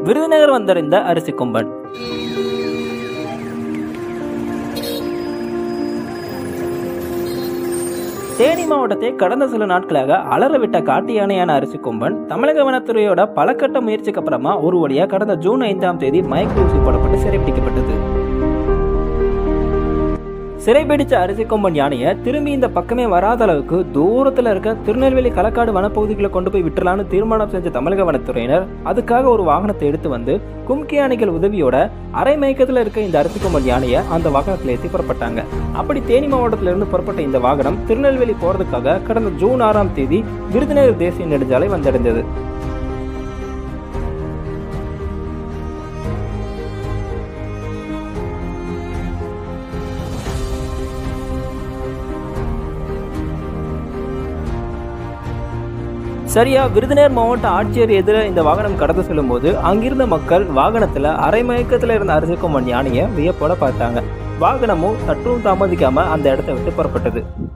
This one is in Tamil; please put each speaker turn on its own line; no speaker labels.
விருதுநகர் வந்தடைந்த அரிசி கொம்பன் தேனி மாவட்டத்தை கடந்த சில நாட்களாக அலற விட்ட காட்டு யானையான அரிசி கொம்பன் தமிழக வனத்துறையோட பல கட்ட முயற்சிக்கு அப்புறமா ஒரு வழியா கடந்த ஜூன் ஐந்தாம் தேதி மயக்க ஊசி போடப்பட்டு சிறைப்பிடிக்கப்பட்டது சிறைபிடிச்ச அரிசி கொம்பன் யானையை திரும்பி இந்த பக்கமே வராத அளவுக்கு தூரத்துல இருக்க திருநெல்வேலி களக்காடு வனப்பகுதிகளை கொண்டு போய் விட்டுலான்னு தீர்மானம் செஞ்ச தமிழக வனத்துறையினர் அதுக்காக ஒரு வாகனத்தை எடுத்து வந்து கும்கி யானைகள் உதவியோட அரை மயக்கத்துல இருக்க இந்த அரிசி கொம்பன் யானையை அந்த வாகனத்துல ஏற்றி புறப்பட்டாங்க அப்படி தேனி மாவட்டத்தில இருந்து புறப்பட்ட இந்த வாகனம் திருநெல்வேலி போறதுக்காக கடந்த ஜூன் ஆறாம் தேதி விருதுநகர் தேசிய நெடுஞ்சாலை வந்தடைந்தது சரியா விருதுநகர் மாவட்ட ஆட்சியர் எதிர இந்த வாகனம் கடந்து செல்லும்போது அங்கிருந்த மக்கள் வாகனத்துல அரை மயக்கத்துல இருந்த அரிசி கொம்பன் யானையை வியப்போட பார்த்தாங்க வாகனமும் சற்றும் தாமதிக்காம அந்த இடத்தை விட்டு புறப்பட்டது